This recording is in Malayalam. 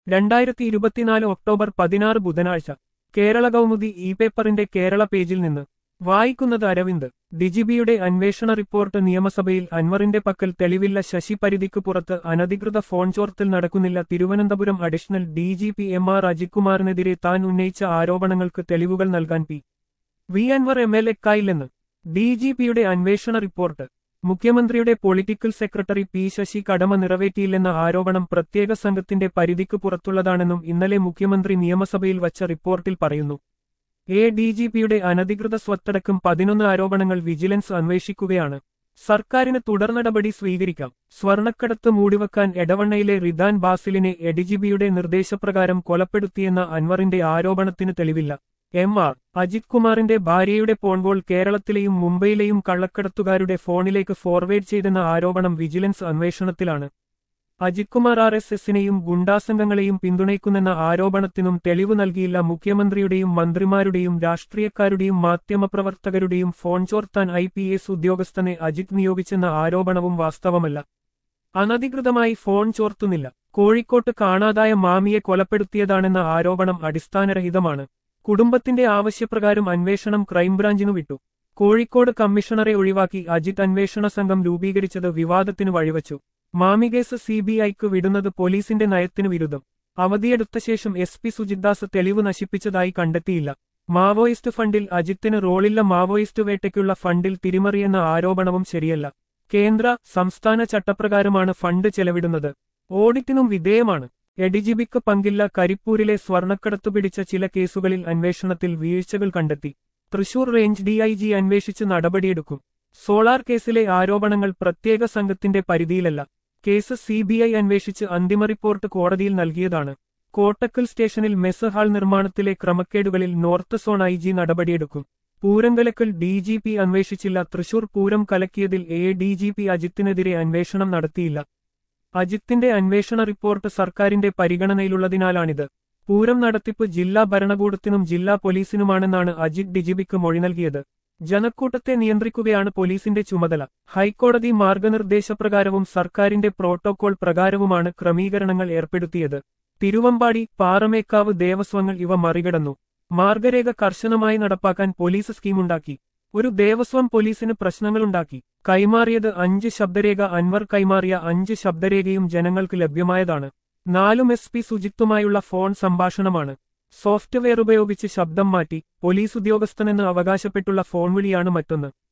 രണ്ടായിരത്തി ഇരുപത്തിനാല് ഒക്ടോബർ പതിനാറ് ബുധനാഴ്ച കേരള കൗമുദി ഇ പേപ്പറിന്റെ കേരള പേജിൽ നിന്ന് വായിക്കുന്നത് അരവിന്ദ് ഡിജിബിയുടെ അന്വേഷണ റിപ്പോർട്ട് നിയമസഭയിൽ അൻവറിന്റെ പക്കൽ തെളിവില്ല ശശി പരിധിക്ക് പുറത്ത് അനധികൃത ഫോൺ ചോർത്തൽ നടക്കുന്നില്ല Thiruvananthapuram additional D G P M R അജിത്കുമാറിനെതിരെ താൻ ഉന്നയിച്ച ആരോപണങ്ങൾക്ക് തെളിവുകൾ നൽകാൻ P V Anvar M L എക്കായില്ലെന്ന് ഡി ജി പിയുടെ അന്വേഷണ റിപ്പോർട്ട് മുഖ്യമന്ത്രിയുടെ പൊളിറ്റിക്കൽ സെക്രട്ടറി പി ശശി കടമ നിറവേറ്റിയില്ലെന്ന ആരോപണം പ്രത്യേക സംഘത്തിന്റെ പരിധിക്ക് പുറത്തുള്ളതാണെന്നും ഇന്നലെ മുഖ്യമന്ത്രി നിയമസഭയിൽ വച്ച റിപ്പോർട്ടിൽ പറയുന്നു എ ഡി ജി പിയുടെ അനധികൃത സ്വത്തടക്കം പതിനൊന്ന് ആരോപണങ്ങൾ വിജിലൻസ് അന്വേഷിക്കുകയാണ് സർക്കാരിന് തുടർനടപടി സ്വീകരിക്കാം സ്വർണക്കടത്ത് മൂടിവെക്കാൻ എടവണ്ണയിലെ റിദാൻ ബാസിലിനെ എഡിജിബിയുടെ നിർദ്ദേശപ്രകാരം കൊലപ്പെടുത്തിയെന്ന അൻവറിന്റെ ആരോപണത്തിന് തെളിവില്ല എം ആർ അജിത് കുമാറിന്റെ ഭാര്യയുടെ ഫോൺകോൾ കേരളത്തിലെയും മുംബൈയിലെയും കള്ളക്കടത്തുകാരുടെ ഫോണിലേക്ക് ഫോർവേഡ് ചെയ്തെന്ന ആരോപണം വിജിലൻസ് അന്വേഷണത്തിലാണ് അജിത് കുമാർ ആർ എസ് എസിനെയും ഗുണ്ടാസംഘങ്ങളെയും പിന്തുണയ്ക്കുന്നെന്ന ആരോപണത്തിനും തെളിവ് നൽകിയില്ല മുഖ്യമന്ത്രിയുടെയും മന്ത്രിമാരുടെയും രാഷ്ട്രീയക്കാരുടെയും മാധ്യമപ്രവർത്തകരുടെയും ഫോൺ ചോർത്താൻ ഐ പി എസ് ഉദ്യോഗസ്ഥനെ അജിത് നിയോഗിച്ചെന്ന ആരോപണവും വാസ്തവമല്ല അനധികൃതമായി ഫോൺ ചോർത്തുന്നില്ല കോഴിക്കോട്ട് കാണാതായ മാമിയെ കൊലപ്പെടുത്തിയതാണെന്ന ആരോപണം അടിസ്ഥാനരഹിതമാണ് കുടുംബത്തിന്റെ ആവശ്യപ്രകാരം അന്വേഷണം ക്രൈംബ്രാഞ്ചിനു വിട്ടു കോഴിക്കോട് കമ്മീഷണറെ ഒഴിവാക്കി അജിത് അന്വേഷണ സംഘം രൂപീകരിച്ചത് വിവാദത്തിനു വഴിവച്ചു മാമികേസ് സി ബി ഐക്ക് വിടുന്നത് പോലീസിന്റെ നയത്തിനു വിരുദ്ധം അവധിയെടുത്ത ശേഷം എസ് പി സുജിത്ദാസ് തെളിവ് നശിപ്പിച്ചതായി കണ്ടെത്തിയില്ല മാവോയിസ്റ്റ് ഫണ്ടിൽ അജിത്തിന് റോളില്ല മാവോയിസ്റ്റ് വേട്ടയ്ക്കുള്ള ഫണ്ടിൽ തിരിമറിയെന്ന ആരോപണവും ശരിയല്ല കേന്ദ്ര സംസ്ഥാന ചട്ടപ്രകാരമാണ് ഫണ്ട് ചെലവിടുന്നത് ഓഡിറ്റിനും വിധേയമാണ് എഡിജിബിക്ക് പങ്കില്ല കരിപ്പൂരിലെ സ്വർണ്ണക്കടത്തു പിടിച്ച ചില കേസുകളിൽ അന്വേഷണത്തിൽ വീഴ്ചകൾ കണ്ടെത്തി തൃശൂർ റേഞ്ച് ഡിഐജി അന്വേഷിച്ച് നടപടിയെടുക്കും സോളാർ കേസിലെ ആരോപണങ്ങൾ പ്രത്യേക സംഘത്തിന്റെ പരിധിയിലല്ല കേസ് സിബിഐ അന്വേഷിച്ച് അന്തിമ റിപ്പോർട്ട് കോടതിയിൽ നൽകിയതാണ് കോട്ടക്കൽ സ്റ്റേഷനിൽ മെസ് ഹാൾ നിർമ്മാണത്തിലെ ക്രമക്കേടുകളിൽ നോർത്ത് സോൺ ഐ ജി നടപടിയെടുക്കും പൂരം കലക്കൽ ഡി ജി പി അന്വേഷിച്ചില്ല തൃശൂർ പൂരം കലക്കിയതിൽ എ ഡി ജി പി അജിത്തിനെതിരെ അന്വേഷണം നടത്തിയില്ല അജിത്തിന്റെ അന്വേഷണ റിപ്പോർട്ട് സർക്കാരിന്റെ പരിഗണനയിലുള്ളതിനാലാണിത് പൂരം നടത്തിപ്പ് ജില്ലാ ഭരണകൂടത്തിനും ജില്ലാ പോലീസിനുമാണെന്നാണ് അജിത് ഡിജിബിക്ക് മൊഴി നൽകിയത് ജനക്കൂട്ടത്തെ നിയന്ത്രിക്കുകയാണ് പോലീസിന്റെ ചുമതല ഹൈക്കോടതി മാർഗനിർദ്ദേശപ്രകാരവും സർക്കാരിന്റെ പ്രോട്ടോകോൾ പ്രകാരവുമാണ് ക്രമീകരണങ്ങൾ ഏർപ്പെടുത്തിയത് തിരുവമ്പാടി പാറമേക്കാവ് ദേവസ്വങ്ങൾ ഇവ മറികടന്നു മാർഗരേഖ കർശനമായി നടപ്പാക്കാൻ പോലീസ് സ്കീമുണ്ടാക്കി ഒരു ദേവസ്വം പോലീസിന് പ്രശ്നങ്ങളുണ്ടാക്കി കൈമാറിയത് അഞ്ച് ശബ്ദരേഖ അൻവർ കൈമാറിയ അഞ്ച് ശബ്ദരേഖയും ജനങ്ങൾക്ക് ലഭ്യമായതാണ് നാലും എസ് പി സുജിത്തുമായുള്ള ഫോൺ സംഭാഷണമാണ് സോഫ്റ്റ്വെയർ ഉപയോഗിച്ച് ശബ്ദം മാറ്റി പോലീസ് ഉദ്യോഗസ്ഥനെന്ന് അവകാശപ്പെട്ടുള്ള ഫോൺ വിളിയാണ് മറ്റൊന്ന്